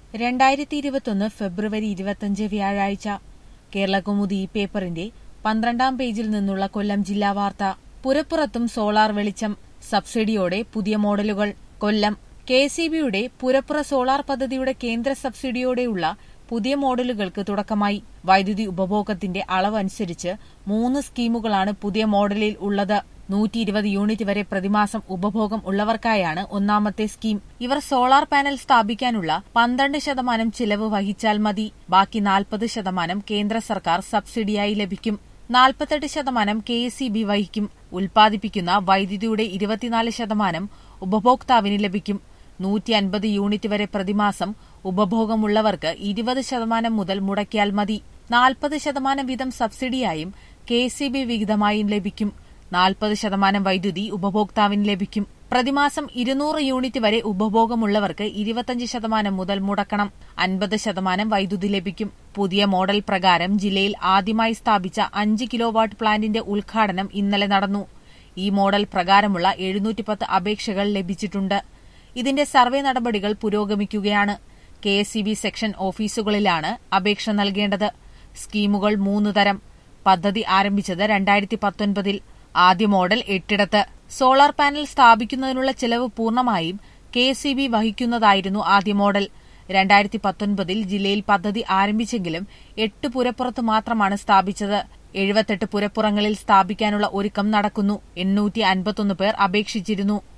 രണ്ടായിരത്തി ഇരുപത്തൊന്ന് ഫെബ്രുവരി ഇരുപത്തഞ്ച് വ്യാഴാഴ്ച കേരളകൗമുദി ഈ പേപ്പറിന്റെ പന്ത്രണ്ടാം പേജിൽ നിന്നുള്ള കൊല്ലം ജില്ലാ വാർത്ത പുരപ്പുറത്തും സോളാർ വെളിച്ചം സബ്സിഡിയോടെ പുതിയ മോഡലുകൾ കൊല്ലം കെ സി ബിയുടെ പുരപ്പുറ സോളാർ പദ്ധതിയുടെ കേന്ദ്ര സബ്സിഡിയോടെയുള്ള പുതിയ മോഡലുകൾക്ക് തുടക്കമായി വൈദ്യുതി ഉപഭോഗത്തിന്റെ അളവനുസരിച്ച് മൂന്ന് സ്കീമുകളാണ് പുതിയ മോഡലിൽ ഉള്ളത് നൂറ്റി ഇരുപത് യൂണിറ്റ് വരെ പ്രതിമാസം ഉപഭോഗം ഉള്ളവർക്കായാണ് ഒന്നാമത്തെ സ്കീം ഇവർ സോളാർ പാനൽ സ്ഥാപിക്കാനുള്ള പന്ത്രണ്ട് ശതമാനം ചിലവ് വഹിച്ചാൽ മതി ബാക്കി നാൽപ്പത് ശതമാനം കേന്ദ്ര സർക്കാർ സബ്സിഡിയായി ലഭിക്കും നാൽപ്പത്തെട്ട് ശതമാനം കെ എസ് ഇ ബി വഹിക്കും ഉൽപ്പാദിപ്പിക്കുന്ന വൈദ്യുതിയുടെ ഇരുപത്തിനാല് ശതമാനം ഉപഭോക്താവിന് ലഭിക്കും നൂറ്റി അൻപത് യൂണിറ്റ് വരെ പ്രതിമാസം ഉപഭോഗമുള്ളവർക്ക് ഇരുപത് ശതമാനം മുതൽ മുടക്കിയാൽ മതി നാൽപ്പത് ശതമാനം വീതം സബ്സിഡിയായും കെ സി ബി വിഹിതമായും ലഭിക്കും നാൽപ്പത് ശതമാനം വൈദ്യുതി ഉപഭോക്താവിന് ലഭിക്കും പ്രതിമാസം ഇരുന്നൂറ് യൂണിറ്റ് വരെ ഉപഭോഗമുള്ളവർക്ക് ഇരുപത്തഞ്ച് ശതമാനം മുതൽ മുടക്കണം അൻപത് ശതമാനം വൈദ്യുതി ലഭിക്കും പുതിയ മോഡൽ പ്രകാരം ജില്ലയിൽ ആദ്യമായി സ്ഥാപിച്ച അഞ്ച് കിലോ വാട്ട് പ്ലാന്റിന്റെ ഉദ്ഘാടനം ഇന്നലെ നടന്നു ഈ മോഡൽ പ്രകാരമുള്ള എഴുന്നൂറ്റിപ്പത്ത് അപേക്ഷകൾ ലഭിച്ചിട്ടുണ്ട് ഇതിന്റെ സർവേ നടപടികൾ പുരോഗമിക്കുകയാണ് കെ എസ് ബി സെക്ഷൻ ഓഫീസുകളിലാണ് അപേക്ഷ നൽകേണ്ടത് സ്കീമുകൾ മൂന്ന് തരം പദ്ധതി ആരംഭിച്ചത് രണ്ടായിരത്തി പത്തൊൻപതിൽ ആദ്യ മോഡൽ എട്ടിടത്ത് സോളാർ പാനൽ സ്ഥാപിക്കുന്നതിനുള്ള ചെലവ് പൂർണ്ണമായും കെ സി ബി വഹിക്കുന്നതായിരുന്നു ആദ്യ മോഡൽ രണ്ടായിരത്തി പത്തൊൻപതിൽ ജില്ലയിൽ പദ്ധതി ആരംഭിച്ചെങ്കിലും എട്ട് പുരപ്പുറത്ത് മാത്രമാണ് സ്ഥാപിച്ചത് എഴുപത്തെട്ട് പുരപ്പുറങ്ങളിൽ സ്ഥാപിക്കാനുള്ള ഒരുക്കം നടക്കുന്നു എണ്ണൂറ്റി അൻപത്തൊന്ന് പേർ അപേക്ഷിച്ചിരുന്നു